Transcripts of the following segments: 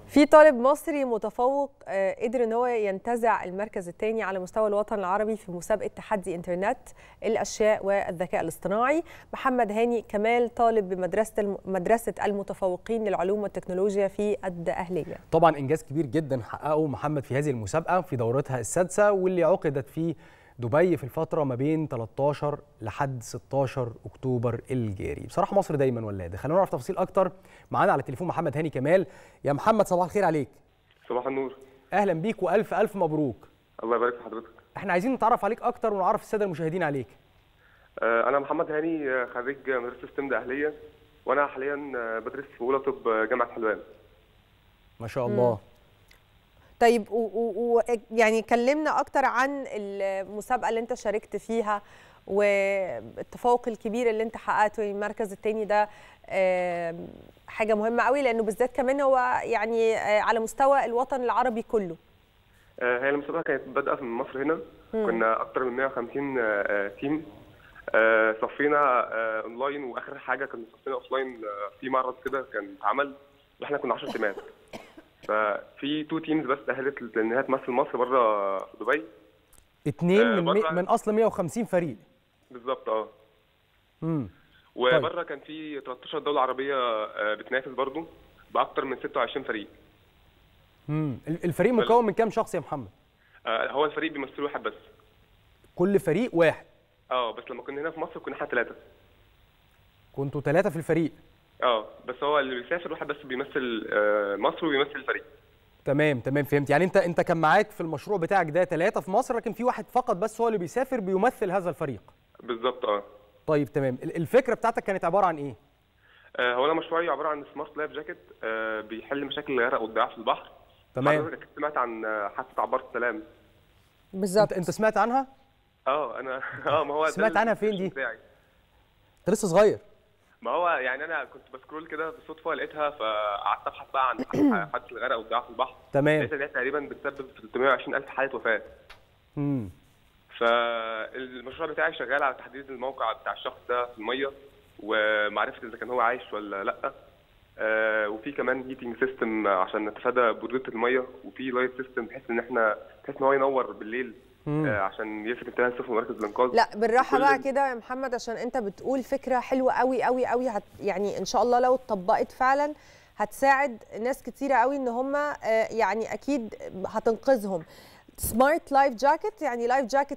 في طالب مصري متفوق قدر ان هو ينتزع المركز الثاني على مستوى الوطن العربي في مسابقه تحدي انترنت الاشياء والذكاء الاصطناعي محمد هاني كمال طالب بمدرسه مدرسه المتفوقين للعلوم والتكنولوجيا في الدقهليه طبعا انجاز كبير جدا حققه محمد في هذه المسابقه في دورتها السادسه واللي عقدت في دبي في الفتره ما بين 13 لحد 16 اكتوبر الجاري بصراحه مصر دايما ولاده خلينا نعرف تفاصيل اكتر معانا على التليفون محمد هاني كمال يا محمد صباح الخير عليك صباح النور اهلا بيك والف الف مبروك الله يبارك في حضرتك احنا عايزين نتعرف عليك اكتر ونعرف الساده المشاهدين عليك آه، انا محمد هاني خريج مدرسه ستيم اهليه وانا حاليا بدرس في اولى طب جامعه حلوان ما شاء الله طيب و و و يعني كلمنا اكتر عن المسابقه اللي انت شاركت فيها والتفوق الكبير اللي انت حققته المركز الثاني ده حاجه مهمه قوي لانه بالذات كمان هو يعني على مستوى الوطن العربي كله هي المسابقه كانت بادئه من مصر هنا مم. كنا اكتر من 150 تيم صفينا اونلاين واخر حاجه كنا صفينا اوفلاين في معرض كده كان اتعمل واحنا كنا 10 تيمات ففي تو تيمز بس تاهلت لانها تمثل مصر بره في دبي اتنين آه من, مي... من اصل 150 فريق بالظبط اه امم وبره طيب. كان في 13 دوله عربيه بتنافس برضو باكتر من 26 فريق امم الفريق مكون من كام شخص يا محمد آه هو الفريق بيمثل واحد بس كل فريق واحد اه بس لما كنا هنا في مصر كنا احنا ثلاثه كنتوا ثلاثه في الفريق اه بس هو اللي بيسافر واحد بس بيمثل مصر وبيمثل الفريق تمام تمام فهمت يعني انت انت كان معاك في المشروع بتاعك ده ثلاثه في مصر لكن في واحد فقط بس هو اللي بيسافر بيمثل هذا الفريق بالظبط اه طيب تمام الفكره بتاعتك كانت عباره عن ايه آه هو انا مشروعي عباره عن سمارت لايف جاكيت آه بيحل مشاكل الغرق والضياع في البحر تمام حضرتك سمعت عن حادثه عباره السلام بالظبط انت, انت سمعت عنها اه انا اه ما هو سمعت عنها فين دي انت لسه صغير ما هو يعني انا كنت بسكرول كده بالصدفه لقيتها فقعدت ابحث بقى عن حادثه الغرق والضياع في البحر تمام لقيت ان هي تقريبا بتسبب 320000 حاله وفاه امم فالمشروع بتاعي شغال على تحديد الموقع بتاع الشخص ده في الميه ومعرفه اذا كان هو عايش ولا لا آه وفي كمان هيتنج سيستم عشان نتفادى بروده الميه وفي لايت سيستم بحيث ان احنا بحيث ان هو ينور بالليل آه عشان يلفت انتباه السفن ومراكز الانقاذ لا بالراحه بقى كده يا محمد عشان انت بتقول فكره حلوه قوي قوي قوي هت يعني ان شاء الله لو اتطبقت فعلا هتساعد ناس كتيره قوي ان هم آه يعني اكيد هتنقذهم سمارت لايف جاكيت يعني لايف جاكيت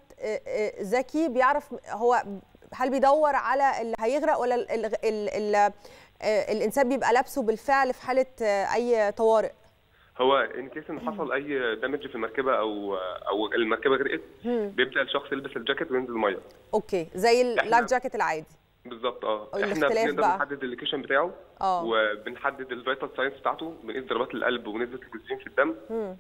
ذكي بيعرف هو هل بيدور على اللي هيغرق ولا ال ال ال ال الانسان بيبقى لابسه بالفعل في حاله اي طوارئ هو ان كيس ان حصل اي دامج في المركبه او او المركبه غرقت بيبدا الشخص يلبس الجاكيت وينزل الميه اوكي زي اللايف جاكيت العادي بالظبط اه احنا بنقدر نحدد اللوكيشن بتاعه اه وبنحدد الفيتال ساينس بتاعته بنقيس ضربات القلب ونسبه الاكسجين في الدم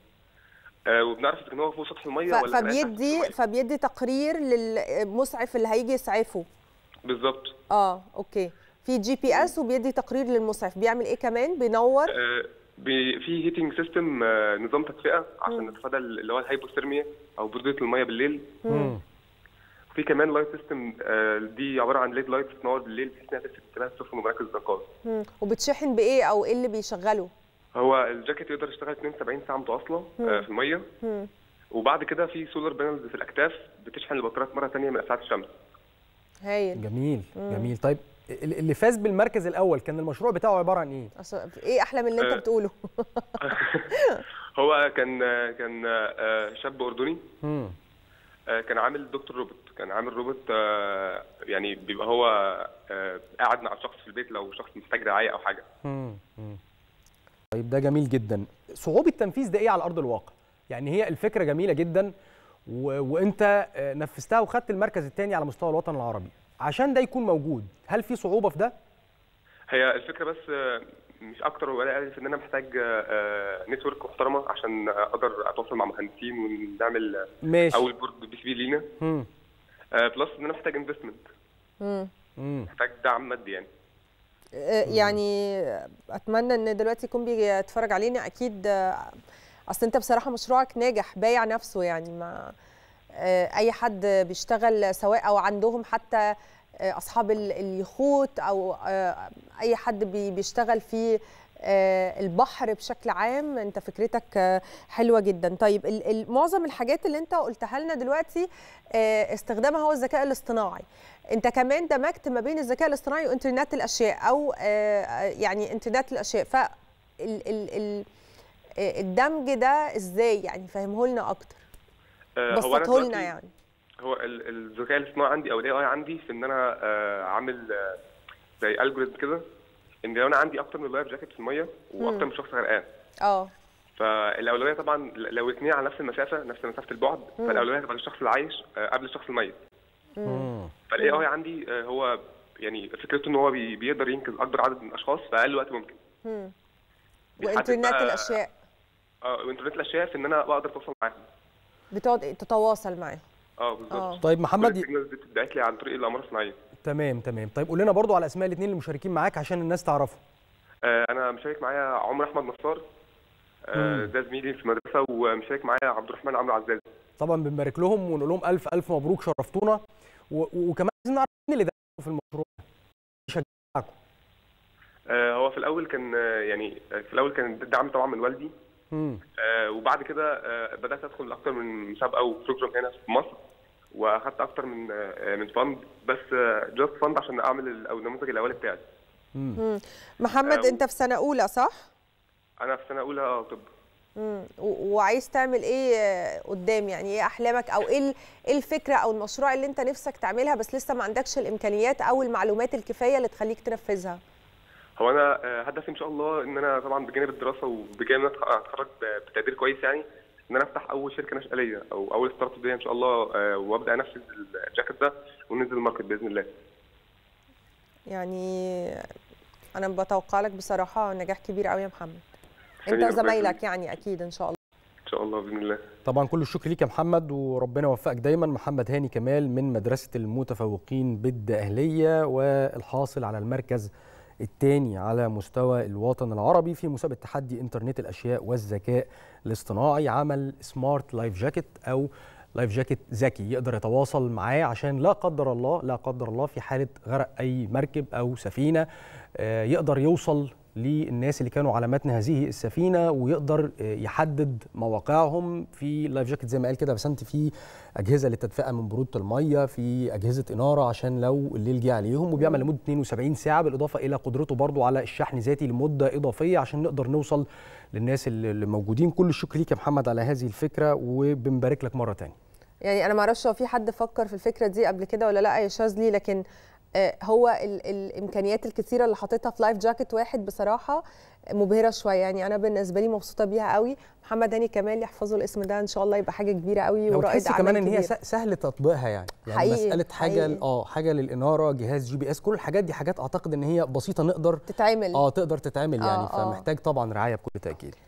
آه وبنعرف اذا هو فوق سطح الميه ف... ولا فبيدي فبيدي تقرير للمسعف اللي هيجي يسعفه بالظبط اه اوكي في جي بي اس وبيدي تقرير للمسعف بيعمل ايه كمان بينور آه في هيتنج سيستم نظام تدفئه عشان نتفادى اللي هو الهايبوثيرميا او بروده الميه بالليل مم. في كمان لايت سيستم دي عباره عن ليد لايت بتنور بالليل بحيث انها تلفت انتباه السفن ومراكز الانقاذ وبتشحن بايه او ايه اللي بيشغله؟ هو الجاكيت يقدر يشتغل 72 ساعه متواصله في الميه مم. وبعد كده في سولار بانلز في الاكتاف بتشحن البطاريات مره ثانيه من اشعه الشمس هايل جميل مم. جميل طيب اللي فاز بالمركز الاول كان المشروع بتاعه عباره عن ايه أصل ايه احلى من اللي انت بتقوله هو كان كان شاب اردني مم. كان عامل دكتور روبوت كان عامل روبوت يعني بيبقى هو قاعد مع الشخص في البيت لو شخص محتاج رعايه او حاجه مم. طيب ده جميل جدا صعوبه التنفيذ ده ايه على ارض الواقع يعني هي الفكره جميله جدا و... وانت نفذتها وخدت المركز الثاني على مستوى الوطن العربي عشان ده يكون موجود هل في صعوبه في ده هي الفكره بس مش اكتر ولا اقل في ان انا محتاج نتورك محترمه عشان اقدر اتواصل مع مهندسين ونعمل ماشي اول بورد بي سي بي لينا بلس ان انا محتاج انفستمنت محتاج دعم مادي يعني يعني اتمنى ان دلوقتي يكون بيتفرج علينا اكيد اصل انت بصراحه مشروعك ناجح بايع نفسه يعني ما اي حد بيشتغل سواء او عندهم حتى اصحاب اليخوت او اي حد بيشتغل في آه، البحر بشكل عام انت فكرتك آه، حلوه جدا طيب ال- ال- معظم الحاجات اللي انت قلتها لنا دلوقتي آه، استخدامها هو الذكاء الاصطناعي انت كمان دمجت ما بين الذكاء الاصطناعي وانترنت الاشياء او آه، آه، يعني انترنت الاشياء ف ال- ال- ال- آه، الدمج ده ازاي يعني فهمه لنا اكتر آه، هو أنا بسطه لنا دلوقتي- يعني هو ال- الذكاء الاصطناعي عندي او الاي اي عندي في ان انا آه، عامل آه، زي الجوريزم كده ان لو انا عندي اكتر من لايف جاكيت في الميه واكتر من شخص غرقان اه فالاولويه طبعا لو الاثنين على نفس المسافه نفس مسافه البعد فالاولويه هتبقى للشخص اللي عايش آه، قبل الشخص الميت مم. فالاي اي عندي آه، هو يعني فكرته ان هو بي- بيقدر ينقذ اكبر عدد من الاشخاص في اقل وقت ممكن مم. بيحدد وانترنت بقى- الاشياء اه وانترنت الاشياء في ان انا بقدر اتواصل معاهم بتقعد تتواصل معاه اه اه بالظبط طيب كل محمد السيجنالز دي بتتبعت لي عن طريق الاقمار الصناعيه تمام تمام طيب قول لنا برضو على اسماء الاثنين اللي مشاركين معاك عشان الناس تعرفهم آه، انا مشارك معايا عمر احمد نصار آه، مم. ده زميلي في المدرسه ومشارك معايا عبد الرحمن عمرو عزاز طبعا بنبارك لهم ونقول لهم الف الف مبروك شرفتونا و- وكمان عايزين نعرف مين اللي دعمكم في المشروع شجعكم آه، هو في الاول كان آه، يعني آه، في الاول كان الدعم طبعا من والدي امم آه، وبعد كده آه، بدات ادخل اكتر من مسابقه وبروجرام هنا في مصر واخدت اكتر من آه، من فند بس جاست فند عشان اعمل ال- او النموذج الاولي بتاعي امم محمد آه، انت في سنه اولى صح انا في سنه اولى آه، طب مم. و- وعايز تعمل ايه آه، قدام يعني ايه احلامك او ايه ال- ايه الفكره او المشروع اللي انت نفسك تعملها بس لسه ما عندكش الامكانيات او المعلومات الكفايه اللي تخليك تنفذها هو انا آه، هدفي ان شاء الله ان انا طبعا بجانب الدراسه وبجانب ان أنا اتخرج ب- بتقدير كويس يعني ان انا افتح اول شركه ناشئه ليا او اول ستارت اب ليا ان شاء الله آه، وابدا انفذ الجاكيت ده وننزل الماركت باذن الله يعني انا بتوقع لك بصراحه نجاح كبير قوي يا محمد ثانية انت ربنا وزمايلك يخليك. يعني اكيد ان شاء الله ان شاء الله باذن الله طبعا كل الشكر ليك يا محمد وربنا يوفقك دايما محمد هاني كمال من مدرسة المتفوقين بالدقهلية والحاصل على المركز الثاني على مستوى الوطن العربي في مسابقة تحدي انترنت الأشياء والذكاء الاصطناعي عمل سمارت لايف جاكيت أو لايف جاكيت ذكي يقدر يتواصل معاه عشان لا قدر الله لا قدر الله في حالة غرق أي مركب أو سفينة آه، يقدر يوصل للناس اللي كانوا على متن هذه السفينه ويقدر آه، يحدد مواقعهم في لايف جاكيت زي ما قال كده بسنت في اجهزه للتدفئه من بروده الميه في اجهزه اناره عشان لو الليل جه عليهم وبيعمل لمده 72 ساعه بالاضافه الى قدرته برضو على الشحن ذاتي لمده اضافيه عشان نقدر نوصل للناس اللي اللي موجودين كل الشكر ليك يا محمد على هذه الفكره وبنبارك لك مره تانية يعني انا ما اعرفش لو في حد فكر في الفكره دي قبل كده ولا لا يا شاذلي لكن آه، هو ال الامكانيات الكثيره اللي حاططها في لايف جاكيت واحد بصراحه مبهره شويه يعني انا بالنسبه لي مبسوطه بيها قوي محمد هاني كمال يحفظوا الاسم ده ان شاء الله يبقى حاجه كبيره قوي لو ورائد تحس كمان اعمال ان هي كبير. س- سهل تطبيقها يعني يعني حقيقي، مساله حاجه حقيقي. اه حاجه للاناره جهاز جي بي اس كل الحاجات دي حاجات اعتقد ان هي بسيطه نقدر تتعمل اه تقدر تتعمل يعني آه، آه. فمحتاج طبعا رعايه بكل تاكيد